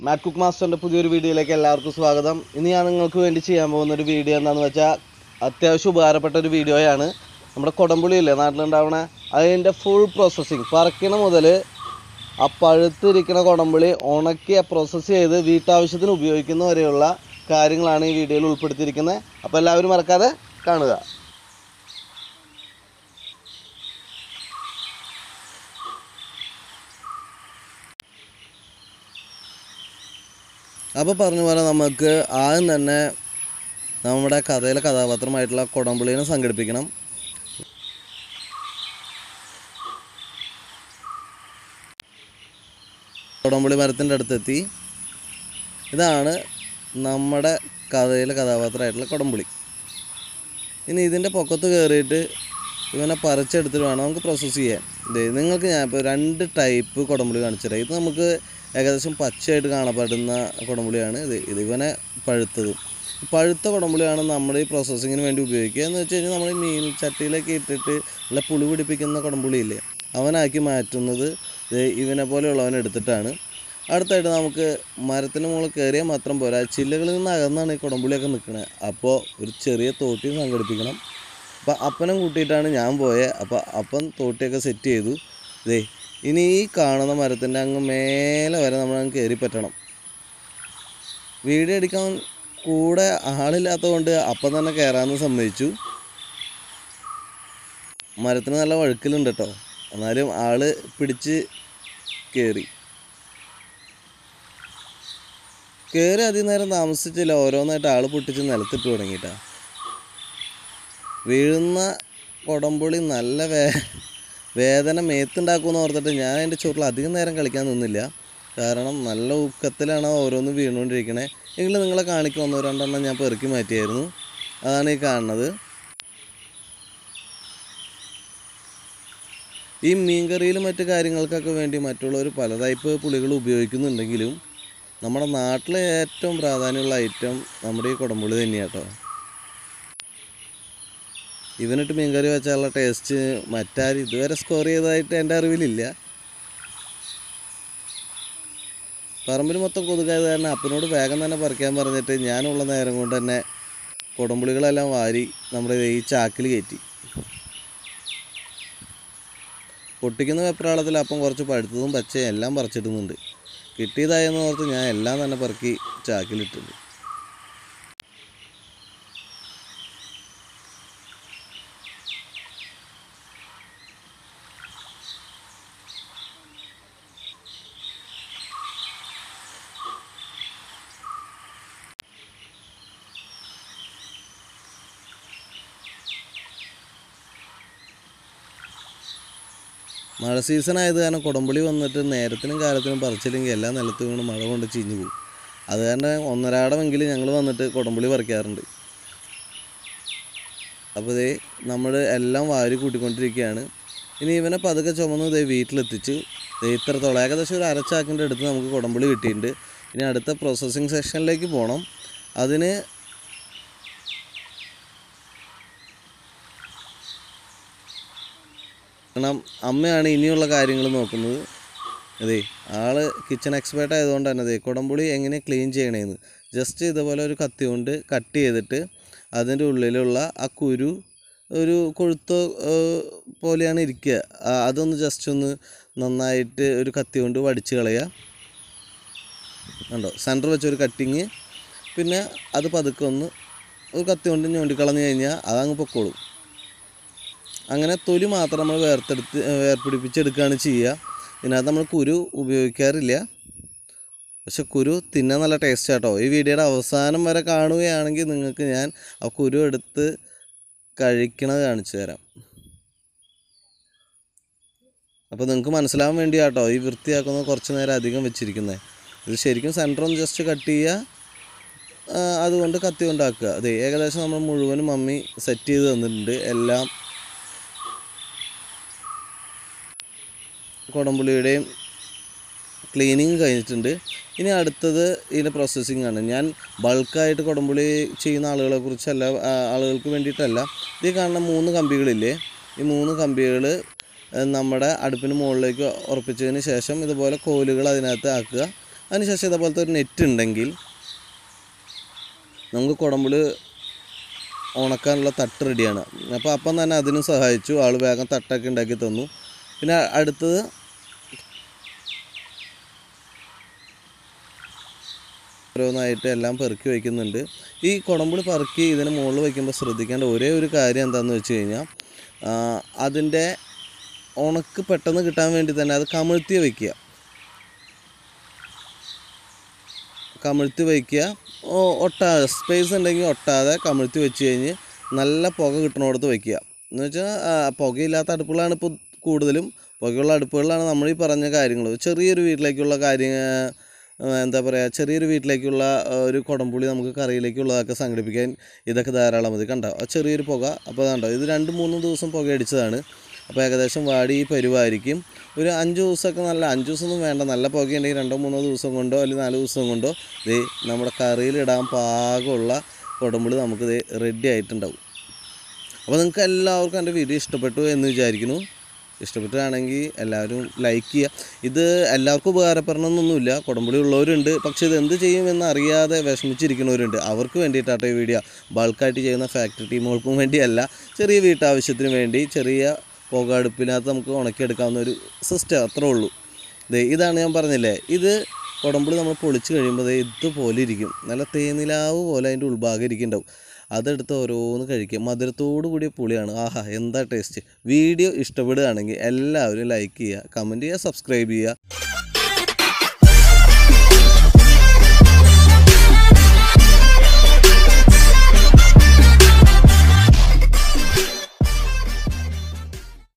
മാറ്റ് cook മാസ്റ്ററിൻ്റെ പുതിയൊരു വീഡിയോയിലേക്ക് എല്ലാവർക്കും സ്വാഗതം ഇന്ന് ഞാൻ നിങ്ങൾക്ക് വേണ്ടി ചെയ്യാൻ പോകുന്ന ഒരു വീഡിയോ എന്താണെന്ന് വെച്ചാൽ അത്യാവശ്യം ഉപകാരപ്പെട്ട ഒരു വീഡിയോയാണ് നമ്മുടെ കൊടംപുളി ഇല്ലേ നാട്ടിലുണ്ടാവണ അതിൻ്റെ ഫുൾ പ്രോസസ്സിങ് പറിക്കണ മുതൽ ആ പഴുത്തിരിക്കുന്ന കൊടംപുളി ഉണക്കി പ്രോസസ്സ് ചെയ്ത് വീട്ടാവശ്യത്തിന് ഉപയോഗിക്കുന്ന വരെയുള്ള കാര്യങ്ങളാണ് ഈ വീഡിയോയിൽ ഉൾപ്പെടുത്തിയിരിക്കുന്നത് അപ്പോൾ എല്ലാവരും മറക്കാതെ കാണുക അപ്പോൾ പറഞ്ഞ പോലെ നമുക്ക് ആദ്യം തന്നെ നമ്മുടെ കഥയിലെ കഥാപാത്രമായിട്ടുള്ള കൊടംപുളീനെ സംഘടിപ്പിക്കണം കൊടംപുളി മരത്തിൻ്റെ അടുത്തെത്തി ഇതാണ് നമ്മുടെ കഥയിലെ കഥാപാത്രമായിട്ടുള്ള കൊടംപുളി ഇനി ഇതിൻ്റെ പൊക്കത്ത് കയറിയിട്ട് ഇവനെ പറിച്ചെടുത്തിട്ട് വേണം നമുക്ക് പ്രോസസ്സ് ചെയ്യാൻ ഇതേ നിങ്ങൾക്ക് ഞാൻ ഇപ്പോൾ രണ്ട് ടൈപ്പ് കുടംപുളി കാണിച്ചു തരാം ഇത് നമുക്ക് ഏകദേശം പച്ചയായിട്ട് കാണപ്പെടുന്ന കുടംപുളിയാണ് ഇത് ഇത് ഇവനെ പഴുത്തതും പഴുത്ത കുടംപുളിയാണ് നമ്മൾ ഈ പ്രോസസ്സിങ്ങിന് വേണ്ടി ഉപയോഗിക്കുക എന്ന് വെച്ച് കഴിഞ്ഞാൽ നമ്മൾ ഈ മീൻ ചട്ടിയിലൊക്കെ ഇട്ടിട്ട് നല്ല പുളി പിടിപ്പിക്കുന്ന കുടംപുളിയില്ലേ അവനാക്കി മാറ്റുന്നത് ദേ ഇവനെ പോലെയുള്ളവനെ എടുത്തിട്ടാണ് അടുത്തായിട്ട് നമുക്ക് മരത്തിന് മുകളിൽ കയറിയാൽ മാത്രം പോരാ ചില്ലകളിൽ നിന്ന് അകന്നാണ് ഈ കുടംപുളിയൊക്കെ നിൽക്കുന്നത് അപ്പോൾ ഒരു ചെറിയ തോട്ടിയും സംഘടിപ്പിക്കണം അപ്പോൾ അപ്പനും കൂട്ടിയിട്ടാണ് ഞാൻ പോയത് അപ്പോൾ അപ്പൻ തോട്ടിയൊക്കെ സെറ്റ് ചെയ്തു ദേ ഇനി ഈ കാണുന്ന മരത്തിൻ്റെ അങ്ങ് മേലെ വരെ നമ്മൾ അങ്ങ് കയറി പറ്റണം വീഡിയോ എടുക്കാൻ കൂടെ ആളില്ലാത്തതുകൊണ്ട് അപ്പം തന്നെ കയറാമെന്ന് സമ്മതിച്ചു മരത്തിന് നല്ല വഴുക്കലുണ്ട് കേട്ടോ എന്നാലും ആള് പിടിച്ച് കയറി കയറി അധികം നേരം താമസിച്ചില്ല ഓരോന്നായിട്ട് ആള് പൊട്ടിച്ച് നിലത്തിട്ട് തുടങ്ങിയിട്ടാ വീഴുന്ന കൊടംപുളി നല്ല വേ വേദന മേത്തുണ്ടാക്കുമെന്ന് ഓർത്തിട്ട് ഞാൻ അതിൻ്റെ ചുവട്ടിൽ അധികം നേരം കളിക്കാൻ നിന്നില്ല കാരണം നല്ല ഊക്കത്തിലാണ് ഓരോന്ന് വീണുകൊണ്ടിരിക്കണേ എങ്കിലും നിങ്ങളെ കാണിക്കാൻ ഒന്നോ രണ്ടെണ്ണം ഞാൻ പെറുക്കി മാറ്റിയായിരുന്നു അതാണ് ഈ കാണുന്നത് ഈ മീൻകറിയിലും മറ്റു കാര്യങ്ങൾക്കൊക്കെ വേണ്ടി മറ്റുള്ളവർ പല ടൈപ്പ് പുളികൾ ഉപയോഗിക്കുന്നുണ്ടെങ്കിലും നമ്മുടെ നാട്ടിലെ ഏറ്റവും പ്രാധാന്യമുള്ള ഐറ്റം നമ്മുടെ ഈ കുടംപുളി തന്നെയാണ് കേട്ടോ ഇവനിട്ട് മീൻകറി വെച്ചാലുള്ള ടേസ്റ്റ് മറ്റാരും ഇതുവരെ സ്കോർ ചെയ്തതായിട്ട് എൻ്റെ അറിവിലില്ല പറമ്പിൽ മൊത്തം കൊതുകായത് കാരണം അപ്പനോട് വേഗം തന്നെ പറിക്കാൻ പറഞ്ഞിട്ട് ഞാനുള്ള നേരം കൊണ്ട് തന്നെ കുടംപുളികളെല്ലാം വാരി നമ്മുടെ ഈ ചാക്കിൽ കയറ്റി പൊട്ടിക്കുന്ന വെപ്രാളത്തിൽ അപ്പം കുറച്ച് പഴുത്തതും പച്ചയും എല്ലാം പറിച്ചിടുന്നുണ്ട് കിട്ടിയതായെന്ന് ഓർത്ത് ഞാൻ എല്ലാം തന്നെ പെറുക്കി ചാക്കിലിട്ടുണ്ട് മഴ സീസൺ ആയത് കാരണം കുടംപുളി വന്നിട്ട് നേരത്തിനും കാലത്തിനും പറിച്ചില്ലെങ്കിൽ എല്ലാം നിലത്ത് വീണ് മഴ കൊണ്ട് ചീഞ്ഞു പോകും അത് കാരണം ഒന്നരാടമെങ്കിലും ഞങ്ങൾ വന്നിട്ട് കുടംപുളി പറിക്കാറുണ്ട് അപ്പോൾ ഇതേ നമ്മൾ എല്ലാം വാരി കൂട്ടിക്കൊണ്ടിരിക്കുകയാണ് ഇനി ഇവനെ പതുക്കെ ചുമന്ന് ഇതേ വീട്ടിലെത്തിച്ച് ദേ ഇത്രത്തോളം ഏകദേശം ഒരു അരച്ചാക്കിൻ്റെ അടുത്ത് നമുക്ക് കുടംപുളി കിട്ടിയിട്ടുണ്ട് ഇനി അടുത്ത പ്രോസസ്സിങ് സെക്ഷനിലേക്ക് പോകണം അതിന് കാരണം അമ്മയാണ് ഇനിയുള്ള കാര്യങ്ങൾ നോക്കുന്നത് അതെ ആള് കിച്ചൺ എക്സ്പേർട്ട് ആയതുകൊണ്ട് തന്നെ അതെ കുടംപുളി എങ്ങനെ ക്ലീൻ ചെയ്യണേന്ന് ജസ്റ്റ് ഇതുപോലെ ഒരു കത്തി കൊണ്ട് കട്ട് ചെയ്തിട്ട് അതിൻ്റെ ഉള്ളിലുള്ള ആ കുരു ഒരു കൊഴുത്തോ ഏഹ്, പോലെയാണ് ഇരിക്കുക ആ, അതൊന്ന് ജസ്റ്റ് ഒന്ന് നന്നായിട്ട് ഒരു കത്തി കൊണ്ട് വടിച്ച് കളയുക കണ്ടോ സെൻറ്റർ വെച്ചൊരു കട്ടിങ് പിന്നെ അത് പതുക്കെ ഒന്ന് ഒരു കത്തി കൊണ്ട് ഞൊണ്ടിക്കളഞ്ഞു കഴിഞ്ഞാൽ അതങ്ങ് പൊക്കോളും അങ്ങനെ തൊലി മാത്രം നമ്മൾ വേർത്തെടുത്ത് വേർപിടിപ്പിച്ചെടുക്കുകയാണ് ചെയ്യുക ഇതിനകത്ത് നമ്മൾ കുരു ഉപയോഗിക്കാറില്ല പക്ഷെ കുരു തിന്നാൻ നല്ല ടേസ്റ്റ് ആട്ടോ ഈ വീഡിയോയുടെ അവസാനം വരെ കാണുകയാണെങ്കിൽ നിങ്ങൾക്ക് ഞാൻ ആ കുരു എടുത്ത് കഴിക്കണത് കാണിച്ചു തരാം അപ്പോൾ നിങ്ങൾക്ക് മനസ്സിലാവാൻ വേണ്ടിയാട്ടോ ഈ വൃത്തിയാക്കുന്നത് കുറച്ച് നേരം അധികം വെച്ചിരിക്കുന്നത് ഇത് ശരിക്കും സെൻറ്റർ ഒന്ന് ജസ്റ്റ് കട്ട് ചെയ്യുക ആ, അതുകൊണ്ട് കത്തി കൊണ്ടാക്കുക അതെ ഏകദേശം നമ്മൾ മുഴുവനും മമ്മി സെറ്റ് ചെയ്ത് തന്നിട്ടുണ്ട് എല്ലാം കുടംപുളിയുടെയും ക്ലീനിങ് കഴിഞ്ഞിട്ടുണ്ട് ഇനി അടുത്തത് ഇതിൻ്റെ പ്രോസസ്സിങ് ആണ് ഞാൻ ബൾക്കായിട്ട് കുടംപുളി ചെയ്യുന്ന ആളുകളെ കുറിച്ചല്ല ആ, ആളുകൾക്ക് വേണ്ടിയിട്ടല്ല ഇത് കാണുന്ന മൂന്ന് കമ്പികളില്ലേ ഈ മൂന്ന് കമ്പികൾ നമ്മുടെ അടുപ്പിന് മുകളിലേക്ക് ഉറപ്പിച്ചതിന് ശേഷം ഇതുപോലെ കോലുകൾ അതിനകത്ത് ആക്കുക അതിനുശേഷം ഇതേപോലത്തെ ഒരു നെറ്റ് ഉണ്ടെങ്കിൽ നമുക്ക് കുടമ്പിള് ഉണക്കാനുള്ള തട്ട് റെഡിയാണ് അപ്പോൾ അപ്പം തന്നെ അതിനും സഹായിച്ചു ആൾ വേഗം തട്ടൊക്കെ ഉണ്ടാക്കി തന്നു പിന്നെ അടുത്തത് ഓരോന്നായിട്ട് എല്ലാം പെറുക്കി വയ്ക്കുന്നുണ്ട് ഈ കുടമ്പിളി പെറുക്കി ഇതിന് മുകളിൽ വയ്ക്കുമ്പോൾ ശ്രദ്ധിക്കേണ്ട ഒരേ ഒരു കാര്യം എന്താണെന്ന് വെച്ച് കഴിഞ്ഞാൽ അതിൻ്റെ ഉണക്ക് പെട്ടെന്ന് കിട്ടാൻ വേണ്ടി തന്നെ അത് കമിഴ്ത്തി വയ്ക്കുക കമിഴ്ത്തി വയ്ക്കുക ഓ- ഒട്ടാതെ സ്പേസ് ഉണ്ടെങ്കിൽ ഒട്ടാതെ കമിഴ്ത്തി വെച്ച് കഴിഞ്ഞ് നല്ല പുക കിട്ടണോടത്ത് വയ്ക്കുക എന്ന് വെച്ചാൽ പുകയില്ലാത്ത അടുപ്പുകളാണ് ഇപ്പോൾ കൂടുതലും പുകയുള്ള അടുപ്പുകളിലാണ് നമ്മൾ ഈ പറഞ്ഞ കാര്യങ്ങൾ ചെറിയൊരു വീട്ടിലേക്കുള്ള കാര്യ ആ, എന്താ പറയുക ചെറിയൊരു വീട്ടിലേക്കുള്ള ആ, ഒരു കുടംപുളി നമുക്ക് കറിയിലേക്കുള്ളതൊക്കെ സംഘടിപ്പിക്കാൻ ഇതൊക്കെ ധാരാളം മതി കണ്ടോ ആ ചെറിയൊരു പുക അപ്പോൾ കണ്ടോ ഇത് രണ്ട് മൂന്ന് ദിവസം പുക അടിച്ചതാണ് അപ്പോൾ ഏകദേശം വാടി ഈ പരുവായിരിക്കും ഒരു അഞ്ച് ദിവസമൊക്കെ നല്ല അഞ്ച് ദിവസമൊന്നും വേണ്ട നല്ല പുകയുണ്ടെങ്കിൽ രണ്ടോ മൂന്നോ ദിവസം കൊണ്ടോ അല്ലെങ്കിൽ നാല് ദിവസം കൊണ്ടോ ദേ നമ്മുടെ കറിയിലിടാൻ പാകമുള്ള കുടംപുളി നമുക്ക് ദേ റെഡി ആയിട്ടുണ്ടാവും അപ്പോൾ നിങ്ങൾക്ക് എല്ലാവർക്കും എൻ്റെ വീഡിയോ ഇഷ്ടപ്പെട്ടു എന്ന് വിചാരിക്കുന്നു ഇഷ്ടപ്പെട്ടാണെങ്കിൽ എല്ലാവരും ലൈക്ക് ചെയ്യുക ഇത് എല്ലാവർക്കും ഉപകാരപ്പെടണമെന്നൊന്നുമില്ല കുടംപുളി ഉള്ളവരുണ്ട് പക്ഷേ ഇത് എന്ത് ചെയ്യുമെന്ന് അറിയാതെ വിഷമിച്ചിരിക്കുന്നവരുണ്ട് അവർക്ക് വേണ്ടിയിട്ടാട്ടോ ഈ വീഡിയോ ബൾക്കായിട്ട് ചെയ്യുന്ന ഫാക്ടറി ടീമുകൾക്കും വേണ്ടിയല്ല ചെറിയ വീട്ടാവശ്യത്തിന് വേണ്ടി ചെറിയ പുക അടുപ്പിനകത്ത് നമുക്ക് ഉണക്കിയെടുക്കാവുന്ന ഒരു സിസ്റ്റം അത്രേ ഉള്ളൂ ദേ ഇതാണ് ഞാൻ പറഞ്ഞില്ലേ ഇത് കുടംപുളി നമ്മൾ പൊളിച്ച് കഴിയുമ്പോൾ ദേ ഇതുപോലെ ഇരിക്കും നല്ല തേനിലാവ് പോലെ അതിൻ്റെ ഉൾഭാഗം ഇരിക്കുന്നുണ്ടാവും അതെടുത്ത് ഓരോന്ന് കഴിക്കുക മധുരത്തോടു കൂടിയ പുളിയാണ് ആഹാ എന്താ ടേസ്റ്റ് വീഡിയോ ഇഷ്ടപ്പെടുകയാണെങ്കിൽ എല്ലാവരും ലൈക്ക് ചെയ്യുക കമൻറ്റ് ചെയ്യുക സബ്സ്ക്രൈബ് ചെയ്യുക